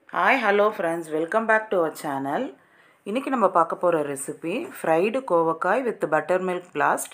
hi hello friends welcome back to our channel இன்றைக்கி நம்ம பார்க்க போகிற ரெசிபி ஃப்ரைடு கோவக்காய் with buttermilk blast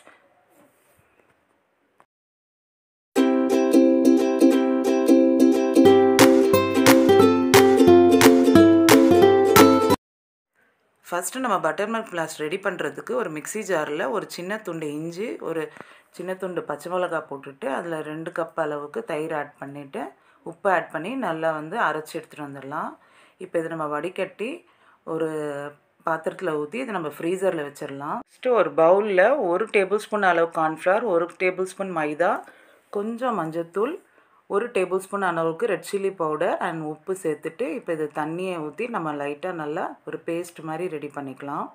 first நம்ம பட்டர் மில்க் பிளாஸ்ட் ரெடி பண்ணுறதுக்கு ஒரு மிக்ஸி ஜாரில் ஒரு சின்ன துண்டு இஞ்சி ஒரு சின்ன துண்டு பச்சை மிளகா போட்டுட்டு அதில் ரெண்டு கப் அளவுக்கு தயிர் ஆட் பண்ணிவிட்டு உப்பு ஆட் பண்ணி நல்லா வந்து அரைச்சி எடுத்துகிட்டு வந்துடலாம் இப்போ இதை நம்ம வடிகட்டி ஒரு பாத்திரத்தில் ஊற்றி இதை நம்ம ஃப்ரீசரில் வச்சிடலாம் ஃபஸ்ட்டு ஒரு பவுலில் ஒரு டேபிள் ஸ்பூன் அளவு கார்ன்ஃப்ளவர் ஒரு டேபிள் ஸ்பூன் மைதா கொஞ்சம் மஞ்சத்தூள் ஒரு டேபிள் ஸ்பூன் அளவுக்கு ரெட் சில்லி பவுடர் அண்ட் உப்பு சேர்த்துட்டு இப்போ இது தண்ணியை ஊற்றி நம்ம லைட்டாக நல்லா ஒரு பேஸ்ட் மாதிரி ரெடி பண்ணிக்கலாம்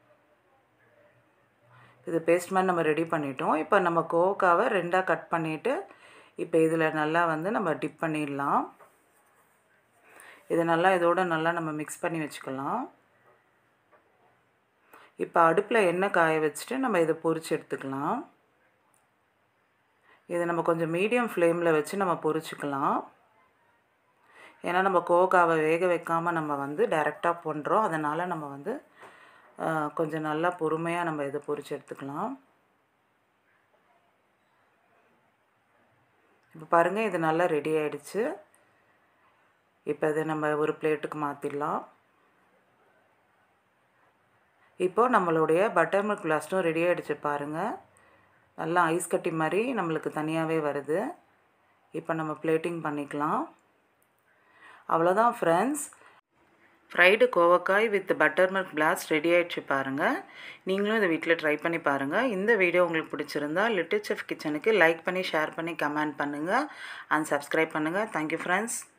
இது பேஸ்ட் மாதிரி நம்ம ரெடி பண்ணிட்டோம் இப்போ நம்ம கோக்காவை ரெண்டாக கட் பண்ணிவிட்டு இப்போ இதில் நல்லா வந்து நம்ம டிப் பண்ணிடலாம் இதை நல்லா இதோட நல்லா நம்ம மிக்ஸ் பண்ணி வச்சுக்கலாம் இப்போ அடுப்பில் எண்ணெய் காய வச்சுட்டு நம்ம இதை பொரிச்சு எடுத்துக்கலாம் இதை நம்ம கொஞ்சம் மீடியம் ஃப்ளேமில் வச்சு நம்ம பொரிச்சுக்கலாம் ஏன்னா நம்ம கோகாவை வேக வைக்காமல் நம்ம வந்து டைரெக்டாக பண்ணுறோம் அதனால் நம்ம வந்து கொஞ்சம் நல்லா பொறுமையாக நம்ம இதை பொரிச்சு எடுத்துக்கலாம் இப்போ பாருங்கள் இது நல்லா ரெடி ஆகிடுச்சு இப்போ இதை நம்ம ஒரு பிளேட்டுக்கு மாற்றிடலாம் இப்போது நம்மளுடைய பட்டர் மில்க் பிளாஸ்ட்டும் ரெடி ஆகிடுச்சு பாருங்கள் நல்லா ஐஸ் கட்டி மாதிரி நம்மளுக்கு தனியாகவே வருது இப்போ நம்ம பிளேட்டிங் பண்ணிக்கலாம் அவ்வளோதான் ஃப்ரெண்ட்ஸ் ஃப்ரைடு கோவக்காய் with buttermilk blast ready ஆகிடுச்சு பாருங்கள் நீங்களும் இதை வீட்டில் ட்ரை பண்ணி பாருங்கள் இந்த வீடியோ உங்களுக்கு பிடிச்சிருந்தா லிட்டில் செஃப் கிச்சனுக்கு லைக் பண்ணி ஷேர் பண்ணி கமெண்ட் பண்ணுங்கள் அண்ட் சப்ஸ்கிரைப் பண்ணுங்கள் தேங்க்யூ ஃப்ரெண்ட்ஸ்